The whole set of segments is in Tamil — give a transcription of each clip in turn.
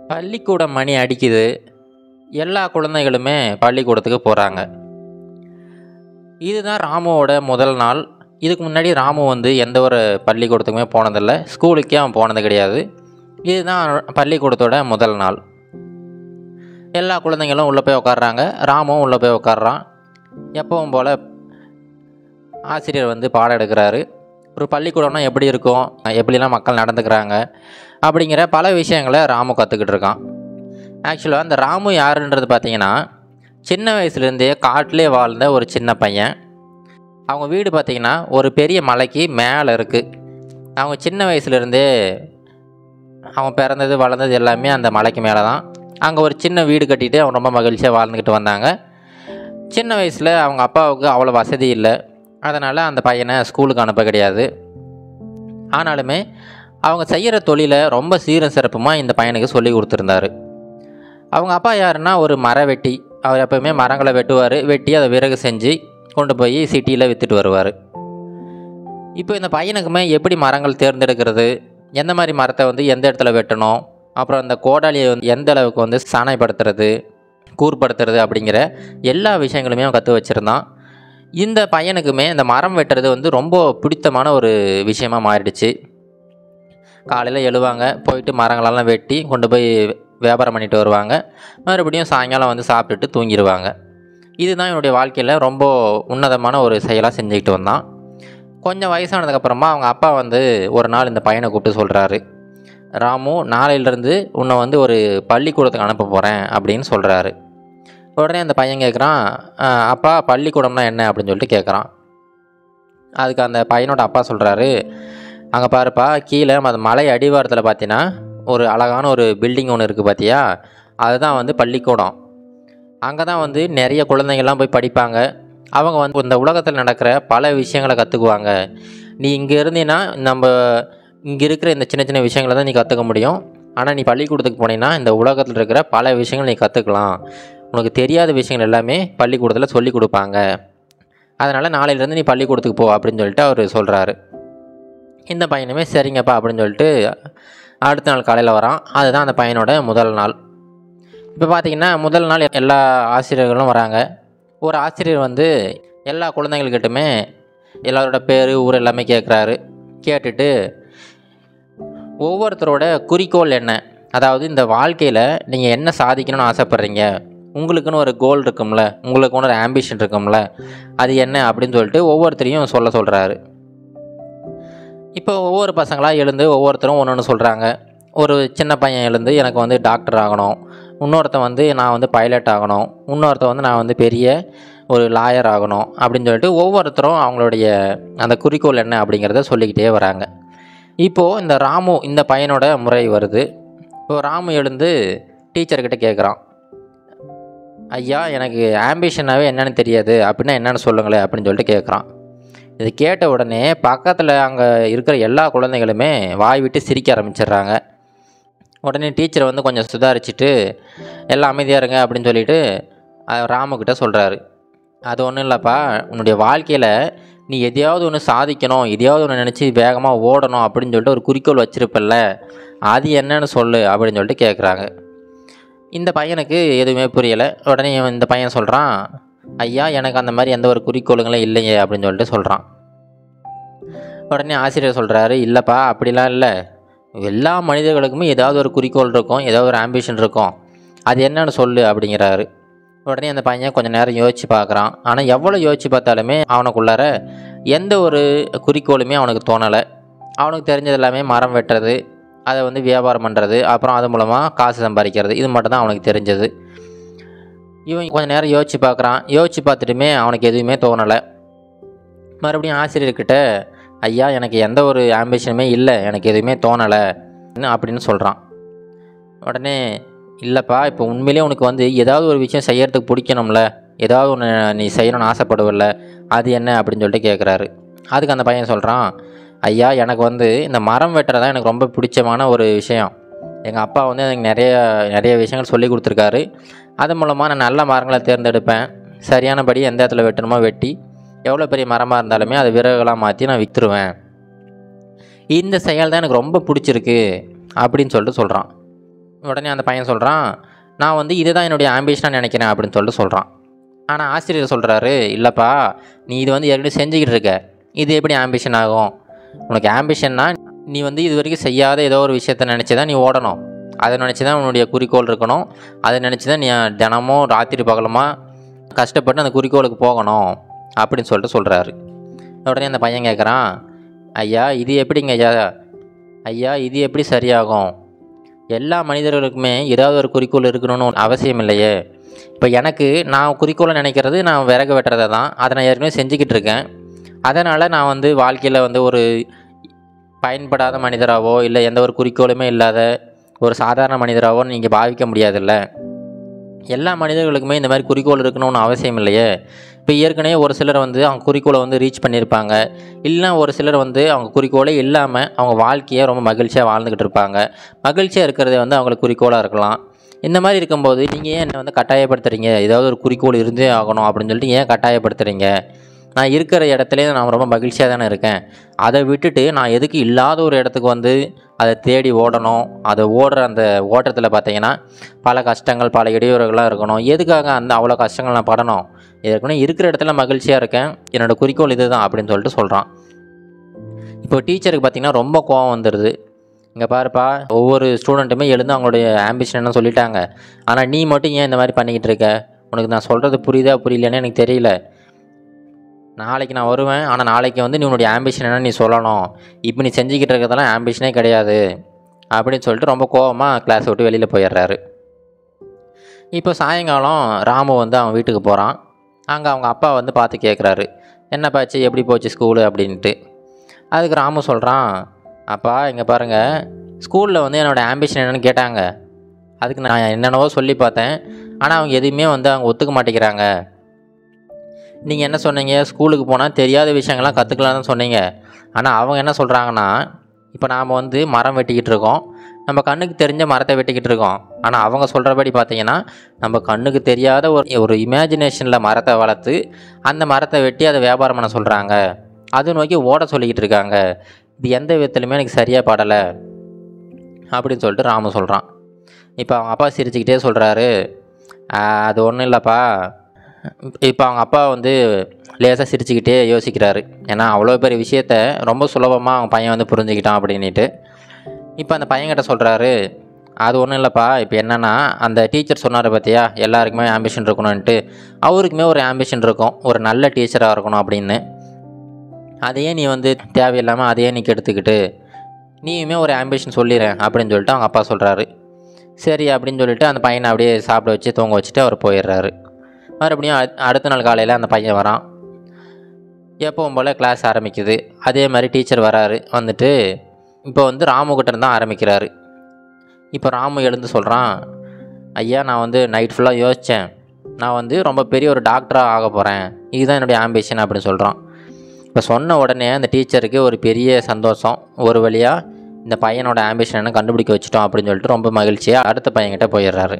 பள்ளிக்கூடம் மணி அடிக்குது எல்லா குழந்தைகளுமே பள்ளிக்கூடத்துக்கு போகிறாங்க இதுதான் ராமுவோட முதல் நாள் இதுக்கு முன்னாடி ராமு வந்து எந்த ஒரு பள்ளிக்கூடத்துக்குமே போனதில்லை ஸ்கூலுக்கே அவன் போனது கிடையாது இதுதான் பள்ளிக்கூடத்தோட முதல் நாள் எல்லா குழந்தைங்களும் உள்ளே போய் உட்காடுறாங்க ராமும் உள்ளே போய் உட்காடுறான் எப்பவும் போல் ஆசிரியர் வந்து பாடம் எடுக்கிறாரு ஒரு பள்ளிக்கூடம்னா எப்படி இருக்கும் எப்படிலாம் மக்கள் நடந்துக்கிறாங்க அப்படிங்கிற பல விஷயங்களை ராமு கற்றுக்கிட்டு இருக்கான் ஆக்சுவலாக அந்த ராமு யாருன்றது பார்த்தீங்கன்னா சின்ன வயசுலேருந்தே காட்டிலே வாழ்ந்த ஒரு சின்ன பையன் அவங்க வீடு பார்த்திங்கன்னா ஒரு பெரிய மலைக்கு மேலே இருக்குது அவங்க சின்ன வயசுலேருந்தே அவன் பிறந்தது வளர்ந்தது எல்லாமே அந்த மலைக்கு மேலே தான் அங்கே ஒரு சின்ன வீடு கட்டிட்டு அவன் ரொம்ப மகிழ்ச்சியாக வாழ்ந்துக்கிட்டு வந்தாங்க சின்ன வயசில் அவங்க அப்பாவுக்கு அவ்வளோ வசதி இல்லை அதனால் அந்த பையனை ஸ்கூலுக்கு அனுப்ப கிடையாது ஆனாலுமே அவங்க செய்கிற தொழிலை ரொம்ப சீரும் சிறப்புமாக இந்த பையனுக்கு சொல்லி கொடுத்துருந்தாரு அவங்க அப்பா யாருன்னா ஒரு மர வெட்டி அவர் எப்போவுமே மரங்களை வெட்டுவார் வெட்டி அதை விறகு செஞ்சு கொண்டு போய் சிட்டியில் விற்றுட்டு வருவார் இப்போ இந்த பையனுக்குமே எப்படி மரங்கள் தேர்ந்தெடுக்கிறது எந்த மாதிரி மரத்தை வந்து எந்த இடத்துல வெட்டணும் அப்புறம் அந்த கோடாலியை வந்து எந்த அளவுக்கு வந்து சாணைப்படுத்துறது கூர்படுத்துறது அப்படிங்கிற எல்லா விஷயங்களுமே அவன் கற்று வச்சுருந்தான் இந்த பையனுக்குமே இந்த மரம் வெட்டுறது வந்து ரொம்ப பிடித்தமான ஒரு விஷயமா மாறிடுச்சு காலையில் எழுவாங்க போயிட்டு மரங்களெல்லாம் வெட்டி கொண்டு போய் வியாபாரம் பண்ணிட்டு வருவாங்க மறுபடியும் சாயங்காலம் வந்து சாப்பிட்டுட்டு தூங்கிடுவாங்க இதுதான் என்னுடைய வாழ்க்கையில் ரொம்ப உன்னதமான ஒரு செயலாக செஞ்சுக்கிட்டு வந்தான் கொஞ்சம் வயசானதுக்கப்புறமா அவங்க அப்பா வந்து ஒரு நாள் இந்த பையனை கூப்பிட்டு சொல்கிறாரு ராமு நாளையிலேருந்து உன்னை வந்து ஒரு பள்ளிக்கூடத்துக்கு அனுப்ப போகிறேன் அப்படின்னு சொல்கிறாரு உடனே அந்த பையன் கேட்குறான் அப்பா பள்ளிக்கூடம்னா என்ன அப்படின்னு சொல்லிட்டு கேட்குறான் அதுக்கு அந்த பையனோட அப்பா சொல்கிறாரு அங்கே பாருப்பா கீழே அந்த மலை அடிவாரத்தில் பார்த்தீங்கன்னா ஒரு அழகான ஒரு பில்டிங் ஒன்று இருக்குது பார்த்தியா அதுதான் வந்து பள்ளிக்கூடம் அங்கே தான் வந்து நிறைய குழந்தைங்கள்லாம் போய் படிப்பாங்க அவங்க வந்து இந்த உலகத்தில் நடக்கிற பல விஷயங்களை கற்றுக்குவாங்க நீ இங்கே இருந்தீன்னா நம்ம இங்கே இருக்கிற இந்த சின்ன சின்ன விஷயங்களை தான் நீ கற்றுக்க முடியும் ஆனால் நீ பள்ளிக்கூடத்துக்கு போனீங்கன்னா இந்த உலகத்தில் இருக்கிற பல விஷயங்கள் நீ கற்றுக்கலாம் உனக்கு தெரியாத விஷயங்கள் எல்லாமே பள்ளிக்கூடத்தில் சொல்லி கொடுப்பாங்க அதனால் நாளையிலேருந்து நீ பள்ளிக்கூடத்துக்கு போ அப்படின்னு சொல்லிட்டு அவர் சொல்கிறாரு இந்த பையனுமே சரிங்கப்பா அப்படின்னு சொல்லிட்டு அடுத்த நாள் காலையில் வரான் அதுதான் அந்த பையனோட முதல் நாள் இப்போ பார்த்திங்கன்னா முதல் நாள் எல்லா ஆசிரியர்களும் வராங்க ஒரு ஆசிரியர் வந்து எல்லா குழந்தைங்கள்கிட்டுமே எல்லாரோட பேர் ஊர் எல்லாமே கேட்குறாரு கேட்டுட்டு ஒவ்வொருத்தரோட குறிக்கோள் என்ன அதாவது இந்த வாழ்க்கையில் நீங்கள் என்ன சாதிக்கணும்னு ஆசைப்பட்றீங்க உங்களுக்குன்னு ஒரு கோல் இருக்கும்ல உங்களுக்குன்னு ஒரு ஆம்பிஷன் இருக்கும்ல அது என்ன அப்படின்னு சொல்லிட்டு ஒவ்வொருத்தரையும் சொல்ல சொல்கிறாரு இப்போ ஒவ்வொரு பசங்களாக எழுந்து ஒவ்வொருத்தரும் ஒன்று ஒன்று சொல்கிறாங்க ஒரு சின்ன பையன் எழுந்து எனக்கு வந்து டாக்டர் ஆகணும் இன்னொருத்தன் வந்து நான் வந்து பைலட் ஆகணும் இன்னொருத்தன் வந்து நான் வந்து பெரிய ஒரு லாயர் ஆகணும் அப்படின்னு சொல்லிட்டு ஒவ்வொருத்தரும் அவங்களுடைய அந்த குறிக்கோள் என்ன அப்படிங்கிறத சொல்லிக்கிட்டே வராங்க இப்போது இந்த ராமு இந்த பையனோட முறை வருது இப்போ ராமு எழுந்து டீச்சர்கிட்ட கேட்குறான் ஐயா எனக்கு ஆம்பிஷனாகவே என்னென்னு தெரியாது அப்படின்னா என்னென்னு சொல்லுங்களேன் அப்படின்னு சொல்லிட்டு கேட்குறான் இது கேட்ட உடனே பக்கத்தில் அங்கே இருக்கிற எல்லா குழந்தைகளுமே வாய் விட்டு சிரிக்க ஆரம்பிச்சிடுறாங்க உடனே டீச்சர் வந்து கொஞ்சம் சுதாரிச்சுட்டு எல்லாம் அமைதியாக இருங்க அப்படின்னு சொல்லிட்டு ராமுக்கிட்ட சொல்கிறாரு அது ஒன்றும் இல்லைப்பா உன்னுடைய வாழ்க்கையில் நீ எதையாவது ஒன்று சாதிக்கணும் எதையாவது ஒன்று நினச்சி வேகமாக ஓடணும் அப்படின்னு சொல்லிட்டு ஒரு குறிக்கோள் வச்சுருப்பில்ல அது என்னன்னு சொல்லு அப்படின்னு சொல்லிட்டு கேட்குறாங்க இந்த பையனுக்கு எதுவுமே புரியலை உடனே இந்த பையன் சொல்கிறான் ஐயா எனக்கு அந்த மாதிரி எந்த ஒரு குறிக்கோளுங்களும் இல்லையே அப்படின்னு சொல்லிட்டு சொல்கிறான் உடனே ஆசிரியர் சொல்கிறாரு இல்லைப்பா அப்படிலாம் இல்லை எல்லா மனிதர்களுக்குமே ஏதாவது ஒரு குறிக்கோள் இருக்கும் ஏதாவது ஒரு ஆம்பிஷன் இருக்கும் அது என்னன்னு சொல்லு அப்படிங்கிறாரு உடனே அந்த பையன் கொஞ்சம் நேரம் யோசித்து பார்க்குறான் ஆனால் எவ்வளோ யோசித்து பார்த்தாலுமே அவனுக்குள்ளார எந்த ஒரு குறிக்கோளுமே அவனுக்கு தோணலை அவனுக்கு தெரிஞ்சது எல்லாமே மரம் வெட்டுறது அதை வந்து வியாபாரம் பண்ணுறது அப்புறம் அது மூலமாக காசு சம்பாதிக்கிறது இது மட்டும் தான் அவனுக்கு தெரிஞ்சது இவன் கொஞ்சம் நேரம் யோசித்து பார்க்குறான் யோசித்து பார்த்துட்டுமே அவனுக்கு எதுவுமே தோணலை மறுபடியும் ஆசிரியர்கிட்ட ஐயா எனக்கு எந்த ஒரு ஆம்பிஷனுமே இல்லை எனக்கு எதுவுமே தோணலை அப்படின்னு சொல்கிறான் உடனே இல்லைப்பா இப்போ உண்மையிலே உனக்கு வந்து ஏதாவது ஒரு விஷயம் செய்யறதுக்கு பிடிக்கணும்ல ஏதாவது ஒன்று நீ செய்யணும்னு ஆசைப்படுவல்ல அது என்ன அப்படின்னு சொல்லிட்டு கேட்குறாரு அதுக்கு அந்த பையன் சொல்கிறான் ஐயா எனக்கு வந்து இந்த மரம் வெட்டுறதான் எனக்கு ரொம்ப பிடிச்சமான ஒரு விஷயம் எங்கள் அப்பா வந்து எனக்கு நிறைய நிறைய விஷயங்கள் சொல்லி கொடுத்துருக்காரு அது மூலமாக நான் நல்ல மரங்களை தேர்ந்தெடுப்பேன் சரியானபடி எந்த இடத்துல வெட்டணுமோ வெட்டி எவ்வளோ பெரிய மரமாக இருந்தாலுமே அதை விறகுகளாக மாற்றி நான் விற்றுருவேன் இந்த செயல் தான் எனக்கு ரொம்ப பிடிச்சிருக்கு அப்படின்னு சொல்லிட்டு சொல்கிறான் உடனே அந்த பையன் சொல்கிறான் நான் வந்து இதுதான் என்னுடைய ஆம்பிஷனாக நினைக்கிறேன் அப்படின்னு சொல்லிட்டு சொல்கிறான் ஆனால் ஆசிரியர் சொல்கிறாரு இல்லைப்பா நீ இது வந்து ஏற்கனவே செஞ்சுக்கிட்டு இருக்க இது எப்படி ஆம்பிஷன் ஆகும் உனக்கு ஆம்பிஷன்னா நீ வந்து இது வரைக்கும் செய்யாத ஏதோ ஒரு விஷயத்த நினச்சி தான் நீ ஓடணும் அதை நினச்சி தான் உன்னுடைய குறிக்கோள் இருக்கணும் அதை நினச்சி தான் நீ தினமும் ராத்திரி பகலமாக கஷ்டப்பட்டு அந்த குறிக்கோளுக்கு போகணும் அப்படின்னு சொல்லிட்டு சொல்கிறாரு உடனே அந்த பையன் கேட்குறான் ஐயா இது எப்படிங்க ஐயா ஐயா இது எப்படி சரியாகும் எல்லா மனிதர்களுக்குமே ஏதாவது ஒரு குறிக்கோள் இருக்கணும்னு அவசியம் இல்லையே இப்போ எனக்கு நான் குறிக்கோளை நினைக்கிறது நான் விறகு வெட்டுறதை தான் அதை நான் ஏற்கனவே செஞ்சுக்கிட்டு இருக்கேன் அதனால் நான் வந்து வாழ்க்கையில் வந்து ஒரு பயன்படாத மனிதராகவோ இல்லை எந்த ஒரு குறிக்கோளுமே இல்லாத ஒரு சாதாரண மனிதராகவோ நீங்கள் பாவிக்க முடியாதுல்ல எல்லா மனிதர்களுக்குமே இந்த மாதிரி குறிக்கோள் இருக்கணும்னு அவசியம் இல்லையே இப்போ ஏற்கனவே ஒரு சிலர் வந்து அவங்க குறிக்கோளை வந்து ரீச் பண்ணியிருப்பாங்க இல்லைனா ஒரு சிலர் வந்து அவங்க குறிக்கோளே இல்லாமல் அவங்க வாழ்க்கையை ரொம்ப மகிழ்ச்சியாக வாழ்ந்துக்கிட்டு இருப்பாங்க மகிழ்ச்சியாக இருக்கிறதே வந்து அவங்களுக்கு குறிக்கோளாக இருக்கலாம் இந்த மாதிரி இருக்கும்போது நீங்கள் ஏன் என்னை வந்து கட்டாயப்படுத்துறீங்க ஏதாவது ஒரு குறிக்கோள் இருந்தே ஆகணும் அப்படின்னு சொல்லிட்டு ஏன் கட்டாயப்படுத்துறீங்க நான் இருக்கிற இடத்துலேயே நான் ரொம்ப மகிழ்ச்சியாக தானே இருக்கேன் அதை விட்டுட்டு நான் எதுக்கு இல்லாத ஒரு இடத்துக்கு வந்து அதை தேடி ஓடணும் அதை ஓடுற அந்த ஓட்டத்தில் பார்த்தீங்கன்னா பல கஷ்டங்கள் பல இடையூறுகள்லாம் இருக்கணும் எதுக்காக அந்த அவ்வளோ கஷ்டங்கள் நான் படணும் ஏற்கனவே இருக்கிற இடத்துல மகிழ்ச்சியாக இருக்கேன் என்னோடய குறிக்கோள் இது தான் அப்படின்னு சொல்லிட்டு சொல்கிறான் இப்போ டீச்சருக்கு பார்த்தீங்கன்னா ரொம்ப கோவம் வந்துடுது இங்கே பாருப்பா ஒவ்வொரு ஸ்டூடெண்ட்டுமே எழுந்து அவங்களுடைய ஆம்பிஷன் சொல்லிட்டாங்க ஆனால் நீ மட்டும் ஏன் இந்த மாதிரி பண்ணிக்கிட்டு இருக்க உனக்கு நான் சொல்கிறது புரியுதா புரியலன்னு எனக்கு தெரியல நாளைக்கு நான் வருவேன் ஆனால் நாளைக்கு வந்து நீ உன்னுடைய ஆம்பிஷன் என்ன நீ சொல்லணும் இப்போ நீ செஞ்சுக்கிட்டு இருக்கிறதெல்லாம் ஆம்பிஷனே கிடையாது அப்படின்னு சொல்லிட்டு ரொம்ப கோவமாக கிளாஸ் விட்டு வெளியில் போயிடுறாரு இப்போ சாயங்காலம் ராமு வந்து அவன் வீட்டுக்கு போகிறான் அங்கே அவங்க அப்பா வந்து பார்த்து கேட்குறாரு என்ன பாச்சு எப்படி போச்சு ஸ்கூலு அப்படின்ட்டு அதுக்கு ராமு சொல்கிறான் அப்பா இங்கே பாருங்கள் ஸ்கூலில் வந்து என்னோடய ஆம்பிஷன் என்னென்னு கேட்டாங்க அதுக்கு நான் என்னென்னவோ சொல்லி பார்த்தேன் ஆனால் அவங்க எதுவுமே வந்து அவங்க ஒத்துக்க மாட்டேங்கிறாங்க நீங்கள் என்ன சொன்னீங்க ஸ்கூலுக்கு போனால் தெரியாத விஷயங்கள்லாம் கற்றுக்கலாம்னு சொன்னீங்க ஆனால் அவங்க என்ன சொல்கிறாங்கன்னா இப்போ நாம் வந்து மரம் வெட்டிக்கிட்டு இருக்கோம் நம்ம கண்ணுக்கு தெரிஞ்ச மரத்தை வெட்டிக்கிட்டு இருக்கோம் ஆனால் அவங்க சொல்கிறபடி பார்த்தீங்கன்னா நம்ம கண்ணுக்கு தெரியாத ஒரு ஒரு இமேஜினேஷனில் மரத்தை வளர்த்து அந்த மரத்தை வெட்டி அதை வியாபாரம் பண்ண சொல்கிறாங்க அது நோக்கி ஓட சொல்லிக்கிட்டு இருக்காங்க இது எந்த விதத்துலையுமே எனக்கு சரியாக படலை அப்படின்னு சொல்லிட்டு ராமு சொல்கிறான் இப்போ அவங்க அப்பா சிரிச்சுக்கிட்டே சொல்கிறாரு அது ஒன்றும் இல்லைப்பா இப்போ அவங்க அப்பா வந்து லேசாக சிரிச்சுக்கிட்டே யோசிக்கிறாரு ஏன்னா அவ்வளோ பெரிய விஷயத்த ரொம்ப சுலபமாக அவங்க பையன் வந்து புரிஞ்சுக்கிட்டான் அப்படின்ட்டு இப்போ அந்த பையன்கிட்ட சொல்கிறாரு அது ஒன்றும் இல்லைப்பா இப்போ என்னென்னா அந்த டீச்சர் சொன்னார் பார்த்தியா எல்லாருக்குமே ஆம்பிஷன் இருக்கணும்ன்ட்டு அவருக்குமே ஒரு ஆம்பிஷன் இருக்கும் ஒரு நல்ல டீச்சராக இருக்கணும் அப்படின்னு அதையே நீ வந்து தேவையில்லாமல் அதையே நீ கெடுத்துக்கிட்டு நீயுமே ஒரு ஆம்பிஷன் சொல்லிடுறேன் அப்படின்னு சொல்லிட்டு அவங்க அப்பா சொல்கிறாரு சரி அப்படின்னு சொல்லிட்டு அந்த பையனை அப்படியே சாப்பிட வச்சு தூங்க வச்சுட்டு அவர் போயிடுறாரு மறுபடியும் அடு- அடுத்த நாள் காலையில் அந்த பையன் வரான் எப்பவும் போல் கிளாஸ் ஆரம்பிக்குது அதே மாதிரி டீச்சர் வராரு வந்துட்டு இப்போ வந்து ராமுகிட்ட இருந்து தான் ஆரம்பிக்கிறாரு இப்போ ராமு எழுந்து சொல்கிறான் ஐயா நான் வந்து நைட் ஃபுல்லாக யோசித்தேன் நான் வந்து ரொம்ப பெரிய ஒரு டாக்டராக ஆக போகிறேன் இதுதான் என்னுடைய ஆம்பிஷன் அப்படின்னு சொல்கிறான் இப்போ சொன்ன உடனே அந்த டீச்சருக்கு ஒரு பெரிய சந்தோஷம் ஒரு வழியாக இந்த பையனோட ஆம்பிஷனை கண்டுபிடிக்க வச்சிட்டோம் அப்படின்னு சொல்லிட்டு ரொம்ப மகிழ்ச்சியாக அடுத்த பையன்கிட்ட போயிடுறாரு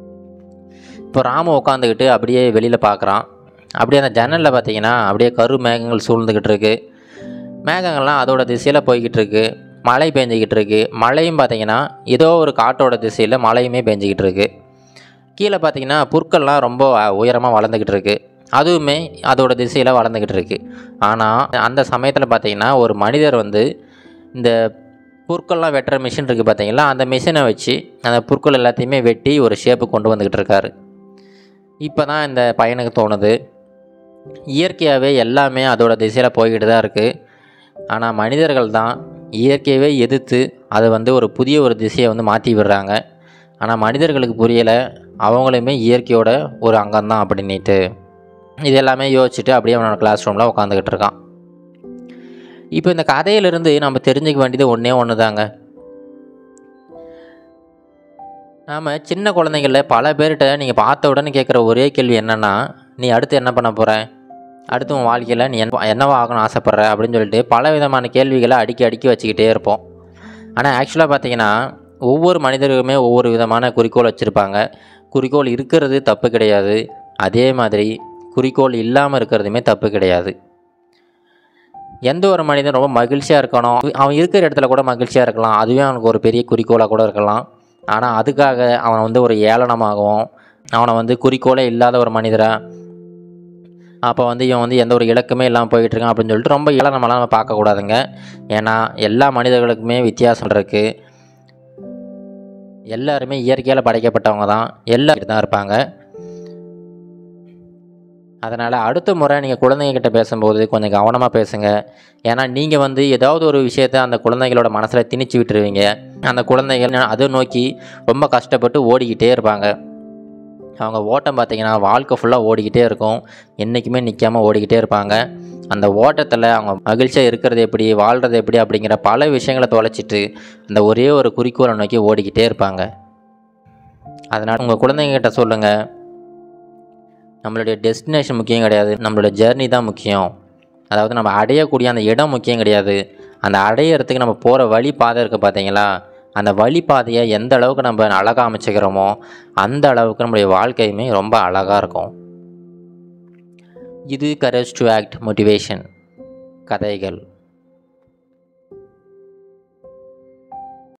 இப்போ ராமு உட்காந்துக்கிட்டு அப்படியே வெளியில் பார்க்குறான் அப்படியே அந்த ஜன்னலில் பார்த்தீங்கன்னா அப்படியே கரு மேகங்கள் சூழ்ந்துக்கிட்டு இருக்கு மேகங்கள்லாம் அதோட திசையில் போய்கிட்டு இருக்கு மழை பெஞ்சிக்கிட்டு இருக்கு மழையும் பார்த்தீங்கன்னா ஏதோ ஒரு காட்டோட திசையில் மழையுமே பெஞ்சிக்கிட்டு இருக்கு கீழே பார்த்தீங்கன்னா புற்கள்லாம் ரொம்ப உயரமாக வளர்ந்துக்கிட்டு இருக்கு அதுவுமே அதோட திசையில் வளர்ந்துக்கிட்டு இருக்கு ஆனால் அந்த சமயத்தில் பார்த்தீங்கன்னா ஒரு மனிதர் வந்து இந்த புற்கள்லாம் வெட்டுற மிஷின் இருக்குது பார்த்தீங்களா அந்த மிஷினை வச்சு அந்த புற்கள் எல்லாத்தையுமே வெட்டி ஒரு ஷேப்பு கொண்டு வந்துக்கிட்டு இருக்காரு இப்போ தான் இந்த பையனுக்கு தோணுது இயற்கையாகவே எல்லாமே அதோட திசையில் போய்கிட்டு தான் இருக்குது ஆனால் மனிதர்கள் தான் இயற்கையவே எதிர்த்து அதை வந்து ஒரு புதிய ஒரு திசையை வந்து மாற்றி விடுறாங்க ஆனால் மனிதர்களுக்கு புரியலை அவங்களுமே இயற்கையோட ஒரு அங்கம்தான் அப்படின்ட்டு இது எல்லாமே யோசிச்சுட்டு அப்படியே அவனோட கிளாஸ் ரூமில் உட்காந்துக்கிட்டு இருக்கான் இப்போ இந்த கதையிலிருந்து நம்ம தெரிஞ்சுக்க வேண்டியது ஒன்றே ஒன்று தாங்க நாம் சின்ன குழந்தைங்களில் பல பேர்கிட்ட நீங்கள் பார்த்த உடனே கேட்குற ஒரே கேள்வி என்னென்னா நீ அடுத்து என்ன பண்ண போகிற அடுத்து உன் வாழ்க்கையில் நீ என்ன என்னவா ஆகணும்னு ஆசைப்பட்ற அப்படின்னு சொல்லிட்டு பல விதமான கேள்விகளை அடுக்கி அடுக்கி வச்சுக்கிட்டே இருப்போம் ஆனால் ஆக்சுவலாக பார்த்தீங்கன்னா ஒவ்வொரு மனிதருக்குமே ஒவ்வொரு விதமான குறிக்கோள் வச்சுருப்பாங்க குறிக்கோள் இருக்கிறது தப்பு கிடையாது அதே மாதிரி குறிக்கோள் இல்லாமல் இருக்கிறதுமே தப்பு கிடையாது எந்த ஒரு மனிதன் ரொம்ப மகிழ்ச்சியாக இருக்கணும் அவன் இருக்கிற இடத்துல கூட மகிழ்ச்சியாக இருக்கலாம் அதுவே அவனுக்கு ஒரு பெரிய குறிக்கோளாக கூட இருக்கலாம் ஆனால் அதுக்காக அவனை வந்து ஒரு ஏளனமாகவும் அவனை வந்து குறிக்கோளே இல்லாத ஒரு மனிதராக அப்போ வந்து இவன் வந்து எந்த ஒரு இலக்குமே இல்லாமல் போயிட்டுருக்கான் அப்படின்னு சொல்லிட்டு ரொம்ப ஏளனமெல்லாம் நம்ம பார்க்கக்கூடாதுங்க ஏன்னா எல்லா மனிதர்களுக்குமே வித்தியாசம் இருக்குது எல்லாருமே இயற்கையால் படைக்கப்பட்டவங்க தான் எல்லாரும் தான் இருப்பாங்க அதனால் அடுத்த முறை நீங்கள் குழந்தைங்கக்கிட்ட பேசும்போது கொஞ்சம் கவனமாக பேசுங்க ஏன்னா நீங்கள் வந்து ஏதாவது ஒரு விஷயத்த அந்த குழந்தைகளோட மனசில் திணிச்சு விட்டுருவீங்க அந்த குழந்தைகள் அதை நோக்கி ரொம்ப கஷ்டப்பட்டு ஓடிக்கிட்டே இருப்பாங்க அவங்க ஓட்டம் பார்த்தீங்கன்னா வாழ்க்கை ஃபுல்லாக ஓடிக்கிட்டே இருக்கும் என்றைக்குமே நிற்காமல் ஓடிக்கிட்டே இருப்பாங்க அந்த ஓட்டத்தில் அவங்க மகிழ்ச்சியாக இருக்கிறது எப்படி வாழ்கிறது எப்படி அப்படிங்கிற பல விஷயங்களை தொலைச்சிட்டு அந்த ஒரே ஒரு குறிக்கோளை நோக்கி ஓடிக்கிட்டே இருப்பாங்க அதனால் உங்கள் குழந்தைங்ககிட்ட சொல்லுங்கள் நம்மளுடைய டெஸ்டினேஷன் முக்கியம் கிடையாது நம்மளுடைய ஜேர்னி தான் முக்கியம் அதாவது நம்ம அடையக்கூடிய அந்த இடம் முக்கியம் கிடையாது அந்த அடையிறதுக்கு நம்ம போகிற வழி பாதை இருக்குது பார்த்தீங்களா அந்த வழி பாதையை எந்த அளவுக்கு நம்ம அழகாக அமைச்சிக்கிறோமோ அந்த அளவுக்கு நம்மளுடைய வாழ்க்கையுமே ரொம்ப அழகாக இருக்கும் இது கரேஜ் டு ஆக்ட் மோட்டிவேஷன் கதைகள்